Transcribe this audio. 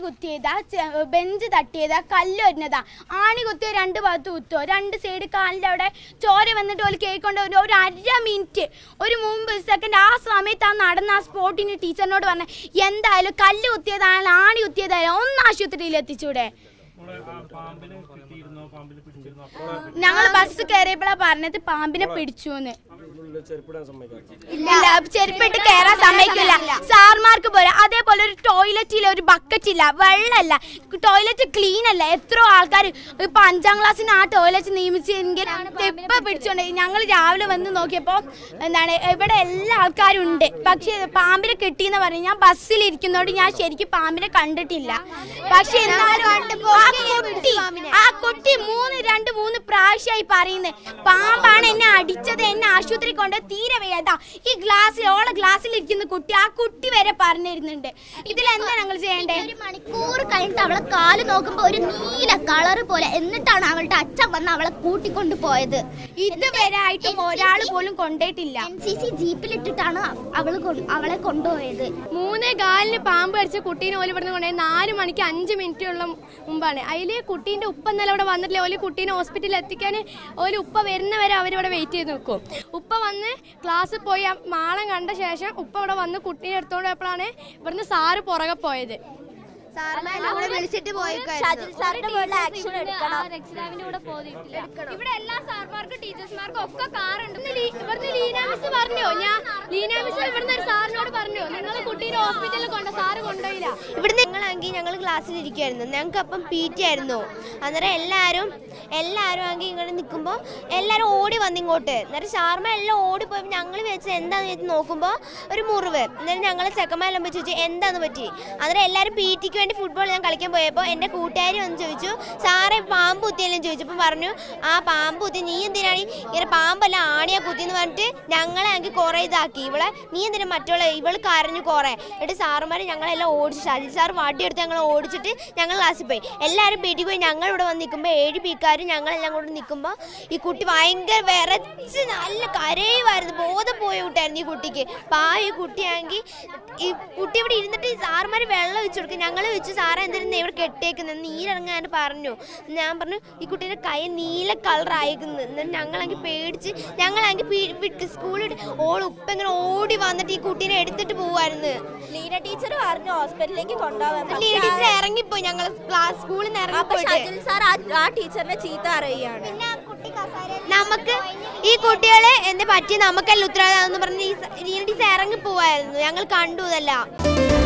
കുത്തിയതാ ചെ- ബെഞ്ച് തട്ടിയതാ കല്ല് വരുന്നതാ ആണി കുത്തിയ രണ്ട് ഭാഗത്ത് കുത്തോ രണ്ട് സൈഡ് കാലിൻ്റെ അവിടെ ചോര വന്നിട്ട് ഒരു കേൾക്കൊണ്ട് ഒരു ഒരു അര മിനിറ്റ് ഒരു മുമ്പ് സെക്കൻഡ് ആ സമയത്ത് ആ നടന്ന ആ സ്പോട്ടിന് ടീച്ചറിനോട് പറഞ്ഞ എന്തായാലും കല്ല് കുത്തിയതായാലും ആണി കുത്തിയതായാലും ഒന്ന് ആശുപത്രിയിൽ എത്തിച്ചൂടെ മോളെ ആ പാമ്പിനെ കിട്ടിയിരുന്നോ പാമ്പിനെ പിടിച്ചിരുന്നോ അപ്പോൾ ഞങ്ങൾ ബസ് കയറിയപ്പോഴാണ് പറഞ്ഞത് പാമ്പിനെ പിടിച്ചു എന്ന് ചെരുപ്പിടാൻ സമ്മതിക്കാം ഇല്ല ചെരുപ്പിട്ട് കയറാൻ സമ്മതിക്കില്ല സാർമാർക്ക് പോരാ അതേപോലെ ഒരു ടോയ്ലറ്റിൽ ഒരു ബക്കറ്റ് ഇല്ല വെള്ളമല്ല ടോയ്ലറ്റ് ക്ലീൻ അല്ല എത്രയോ ആൾക്കാർ ഇപ്പൊ അഞ്ചാം ക്ലാസ്സിന് ആ ടോയ്ലറ്റ് നിയമിച്ചെങ്കിൽ ഇപ്പൊ പിടിച്ചോണ്ട് ഞങ്ങൾ രാവിലെ വന്ന് നോക്കിയപ്പോൾ എന്താണ് ഇവിടെ എല്ലാ ആൾക്കാരും ഉണ്ട് പക്ഷെ പാമ്പിനെ കിട്ടിയെന്ന് പറഞ്ഞു ഞാൻ ബസ്സിൽ ഇരിക്കുന്നോണ്ട് ഞാൻ ശരിക്കും പാമ്പിനെ കണ്ടിട്ടില്ല പക്ഷെ എന്നാലും ആ കുട്ടി ആ കുട്ടി മൂന്ന് രണ്ട് മൂന്ന് പ്രാവശ്യമായി പറയുന്നത് പാമ്പാണ് എന്നെ അടിച്ചത് എന്നെ ആശുപത്രി കൊണ്ട് തീരെ വയ്യാതാ ഈ ഗ്ലാസ്സിൽ ഓളെ ഗ്ലാസ്സിൽ ഇരിക്കുന്ന കുട്ടി ആ കുട്ടി വരെ പറഞ്ഞിരുന്നുണ്ട് ഇതിലെന്താ ഞങ്ങൾ ചെയ്യണ്ടേ ഒരു മണിക്കൂർ കഴിഞ്ഞിട്ട് അവളെ കാല് നോക്കുമ്പോ ഒരു നീല കളറ് പോലെ എന്നിട്ടാണ് അവളുടെ അച്ഛൻ വന്ന് അവളെ കൂട്ടിക്കൊണ്ട് പോയത് ഇതുവരെ ആയിട്ടും ഒരാൾ പോലും കൊണ്ടേട്ടില്ല എൻ സി സി ജീപ്പിലിട്ടിട്ടാണ് അവള് കൊ- അവളെ കൊണ്ടുപോയത് മൂന്നേ കാലിന് പാമ്പ് കടിച്ച കുട്ടീനെ ഓല് ഇവിടുന്ന് കൊണ്ടുപോയി നാല് മണിക്ക് അഞ്ച് മിനിറ്റുള്ള മുമ്പാണ് അതിൽ കുട്ടീൻ്റെ ഉപ്പ ഇന്നലെ ഇവിടെ വന്നിട്ടില്ല ഓല് കുട്ടീനെ ഹോസ്പിറ്റലിൽ എത്തിക്കാൻ ഓല് ഉപ്പ വരുന്നവരെ അവരിവിടെ വെയിറ്റ് ചെയ്ത് നിൽക്കും ഉപ്പ വന്ന് ക്ലാസ്സിൽ പോയി ആ മാളം കണ്ട ശേഷം ഉപ്പ ഇവിടെ വന്ന് കുട്ടീനെ എടുത്തോണ്ട് പോയപ്പോഴാണ് ഇവിടുന്ന് സാറ് പുറകെ പോയത് വിളിച്ചിട്ട് ഇവിടെ എല്ലാ സാർമാർക്കും ടീച്ചേഴ്സ്മാർക്കും ഒക്കെ കാറുണ്ട് ഇന്ന് ലീ- ഇവിടുന്ന് ലീന മിസ് പറഞ്ഞോ ഞാൻ ലീന മിസ് ഇവിടുന്ന് ഒരു സാറിനോട് പറഞ്ഞോ നിങ്ങൾ കുട്ടീനെ ഹോസ്പിറ്റലിൽ കൊണ്ട് സാറ് കൊണ്ടുപോയില്ല ഇവിടുന്ന് ഞങ്ങളാണെങ്കിൽ ഞങ്ങൾ ക്ലാസ്സിൽ ഇരിക്കുമായിരുന്നു ഞങ്ങൾക്ക് അപ്പം പി ടി ആയിരുന്നു അന്നേരം എല്ലാവരും എല്ലാവരും ആണെങ്കിൽ ഇങ്ങോട്ട് നിൽക്കുമ്പോൾ എല്ലാവരും ഓടി വന്നു ഇങ്ങോട്ട് അന്നേരം ഷാർമ എല്ലാം ഓടിപ്പോയപ്പോൾ ഞങ്ങൾ വെച്ച് എന്താണെന്ന് വെച്ച് നോക്കുമ്പോൾ ഒരു മുറിവ് അന്നേരം ഞങ്ങൾ ചെക്കന്മാരെല്ലാം പോയി ചോദിച്ചു എന്താന്ന് പറ്റി അന്നേരം എല്ലാവരും പി ടിക്ക് വേണ്ടി ഫുട്ബോൾ ഞാൻ കളിക്കാൻ പോയപ്പോൾ എൻ്റെ കൂട്ടുകാരി വന്ന് ചോദിച്ചു സാറേ പാമ്പ് കുത്തിയെല്ലാം ചോദിച്ചപ്പോൾ പറഞ്ഞു ആ പാമ്പ് കുത്തി നീ എന്തിനാണ് ഇങ്ങനെ പാമ്പല്ല ആണിയാ കുത്തിയെന്ന് പറഞ്ഞിട്ട് ഞങ്ങളെ ആണെങ്കിൽ കുറേ ഇതാക്കി ഇവളെ നീ എന്തിനാ മറ്റുള്ള ഇവള് കരഞ്ഞു കുറേ എന്നിട്ട് സാറുമാർ ഞങ്ങളെല്ലാം ഓടിച്ചു ഷാജി സാർ വാട്ടിയെടുത്ത് ഞങ്ങൾ ഓടിച്ചിട്ട് ഞങ്ങൾ ക്ലാസ്സിൽ പോയി എല്ലാവരും പീട്ടി പോയി ഞങ്ങൾ ഇവിടെ വന്ന് നിൽക്കുമ്പോൾ ഏഴ് പീക്കാരും ഞങ്ങളെല്ലാം കൂടെ നിൽക്കുമ്പോൾ ഈ കുട്ടി ഭയങ്കര വിറച്ച് നല്ല കരയുമായിരുന്നു ബോധം പോയ കുട്ടിയായിരുന്നു ഈ കുട്ടിക്ക് അപ്പോൾ ആ ഈ കുട്ടിയാണെങ്കിൽ ഈ കുട്ടി ഇവിടെ ഇരുന്നിട്ട് ഈ സാറുമാർ വെള്ളം ഒഴിച്ചു കൊടുക്കും ഞങ്ങൾ വെച്ചു സാറേ എന്തിനാ ഇവിടെ കെട്ടിയേക്കുന്നത് നീരിറങ്ങാൻ പറഞ്ഞു ഞാൻ പറഞ്ഞു ഈ കുട്ടീൻ്റെ കൈ നീല കളർ അയക്കുന്നു എന്നിട്ട് ഞങ്ങളാണെങ്കിൽ പേടിച്ച് ഞങ്ങളാണെങ്കിൽ വിട്ട് സ്കൂളിൽ ഓൾ ഉപ്പ ഇങ്ങനെ ഓടി വന്നിട്ട് ഈ കുട്ടീനെ എടുത്തിട്ട് പോവായിരുന്നു ലീന ടീച്ചർ പറഞ്ഞു ഹോസ്പിറ്റലിലേക്ക് കൊണ്ടുപോകാൻ ലീന ടീച്ചർ ഇറങ്ങിപ്പോയി ഞങ്ങൾ ക്ലാസ് സ്കൂളിൽ നിന്ന് ഇറങ്ങിപ്പോയിട്ട് സാർ ആ ടീച്ചറിനെ ചീത്ത അറിയുകയാണ് പിന്നെ ആ കുട്ടി നമുക്ക് ഈ കുട്ടികളെ എന്ത് പറ്റി നമുക്കല്ല ഉത്തരവാദിത്തം എന്ന് പറഞ്ഞ് ഈ സ- ലീന ടീച്ചർ ഇറങ്ങിപ്പോവായിരുന്നു ഞങ്ങൾ കണ്ടു ഇതെല്ലാം